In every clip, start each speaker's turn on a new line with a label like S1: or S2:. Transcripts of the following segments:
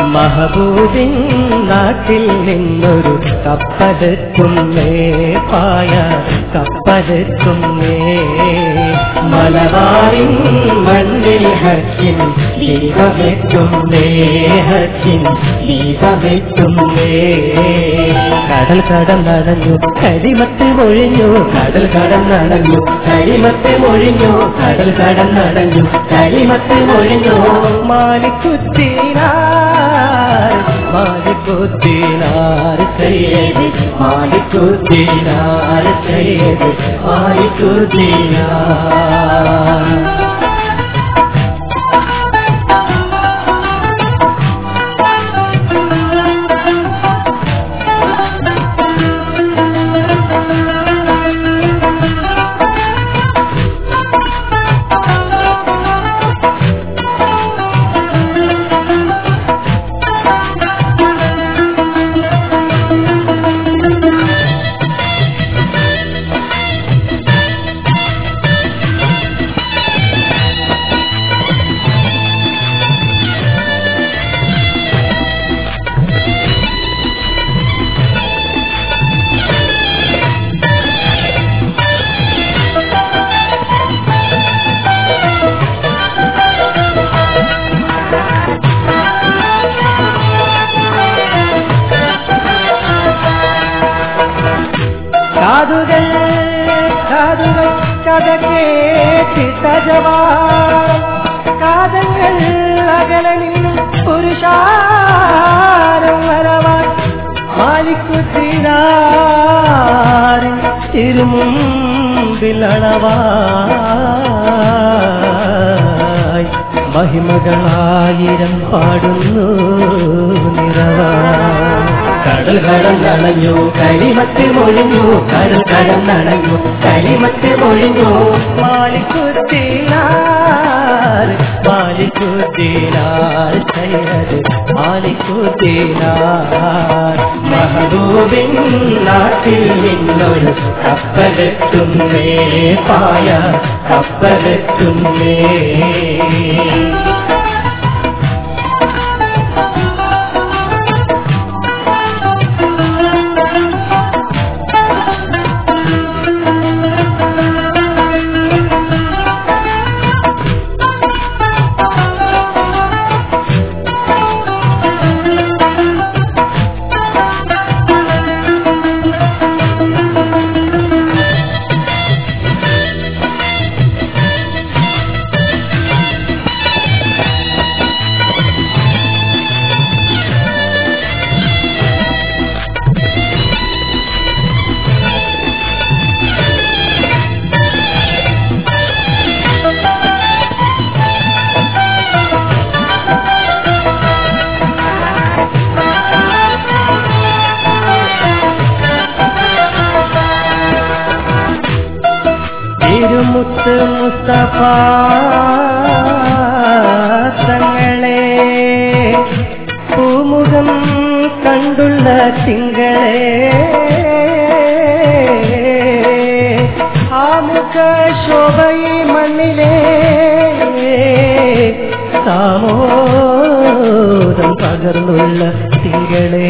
S1: മഹബൂബിൻ നാട്ടിൽ നിന്നൊരു കപ്പലെത്തുന്നേ പായ കപ്പലെത്തുന്നേ മലബാറിൻ മണ്ണിൽ ഹക്കിൻ ദീപമെത്തുന്നേ ഹക്കിൻ ദീപമെത്തുന്നേ കടൽ കടന്നടഞ്ഞു കരിമത്ത് മൊഴിഞ്ഞു കടൽ കടന്നടഞ്ഞു കരിമത്ത് മൊഴിഞ്ഞു കടൽ കടന്നടഞ്ഞു കരിമത്ത് മൊഴിഞ്ഞു മാലിക്കുത്തിനാർ മാലിക്കുത്തിനാർ ചെയ്ത് മാലിക്കുത്തിനാർ ചെയ്ത് മാലിക്കുത്തിനാർ കാതുകൾ കാതുകൾ കഥ കേട്ടിട്ടജവാ കാതങ്ങൾ അകലെ നിന്നും പുരുഷാരം വരവാൻ മാലിക്കുത്തിനാറിൻ തിരുമുമ്പിലളവായി മഹിമകളായിരം പാടുന്നു നിറവാ കടൽ കടന്നണഞ്ഞു കരിമത്ത് മൊഴിഞ്ഞു കടൽ കടന്നണഞ്ഞു കരിമത്ത് മൊഴിഞ്ഞു മാലിക്കുത്തിനാർ മാലിക്കുത്തിനാർ ചെയ്തത് മാലിക്കുത്തിനാർ മഹബൂബിൻ നാട്ടിൽ നിന്നൊരു കപ്പലെത്തുന്നേ പായ കപ്പലെത്തുന്നേ തിരുമുത്ത് മുസ്തഫ തങ്ങളെ പൂമുഖം കണ്ടുള്ള തിങ്കളെ ആമുഖ ശോഭയി മണ്ണിലെ സാമോദം പകർന്നുള്ള തിങ്കളെ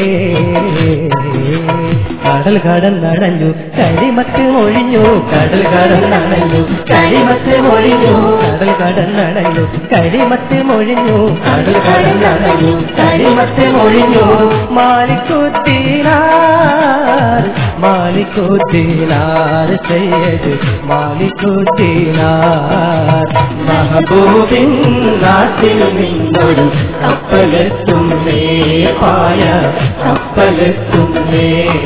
S1: കടൽ കടന്നടഞ്ഞു കരിമത്ത് മൊഴിഞ്ഞു കടൽ കടന്നടഞ്ഞു കരിമത്ത് മൊഴിഞ്ഞു കടൽ കടന്നടഞ്ഞു കരിമത്ത് മൊഴിഞ്ഞു കടൽ കടന്നടഞ്ഞു കരിമത്ത് മൊഴിഞ്ഞു മാലിക്കുത്തിനാർ മാലിക്കുത്തിനാർ ചെയ്ത് മാലിക്കുത്തിനാർ മഹബൂബിൻ നാട്ടിൽ നിന്നൊരു കപ്പലെത്തുന്നേ പായ കപ്പലെത്തുന്നേ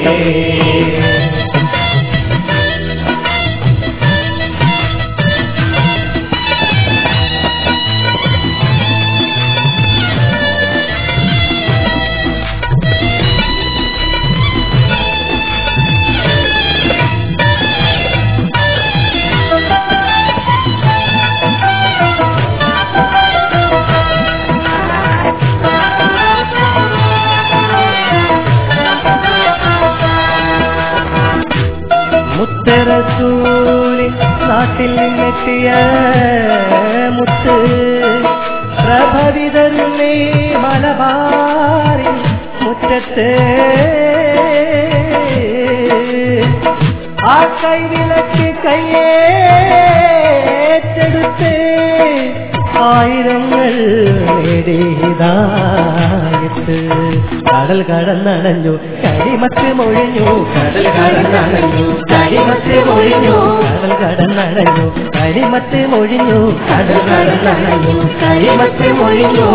S1: മുത്തറസൂലി നാട്ടിൽ നിന്നെത്തിയ മുത്ത് പ്രഭവിതരുന്നേ മലബാർ തീരത്ത് ആ കൈവിളക്ക് കയ്യേറ്റെടുത്ത് ആയിരങ്ങൾ നേടിയതായിട്ട് കടൽ കടന്നണഞ്ഞു കരിമത്ത് മൊഴിഞ്ഞു കടൽ കടന്നണഞ്ഞു കരിമത്ത് മൊഴിഞ്ഞു കടൽ കടന്നണഞ്ഞു കരിമത്ത് മൊഴിഞ്ഞു കടൽ കടന്നണഞ്ഞു കരിമത്ത് മൊഴിഞ്ഞു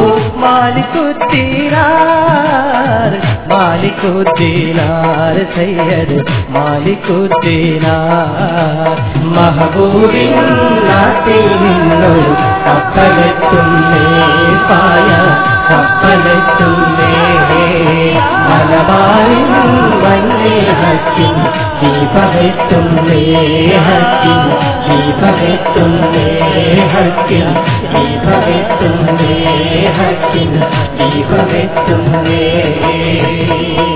S1: മാലിക്കുത്തീരാർ മാലിക്കുത്തീനാർ സയ്യദ് മാലിക്കുത്തീനാർ മഹബൂബിൻ നാട്ടിൽ നിന്നൊരു കപ്പലെത്തുന്നേ പായ കപ്പലെത്തുന്നേ മലബാറിൻ വന്നേ ഹക്കിൻ ദീപമെത്തുന്നേ ഹക്കിൻ ദീപമെത്തുന്നേ ഹക്കിൻ ദീപമെത്തുന്നേ ഹക്കിൻ ദീപമെത്തുന്നേ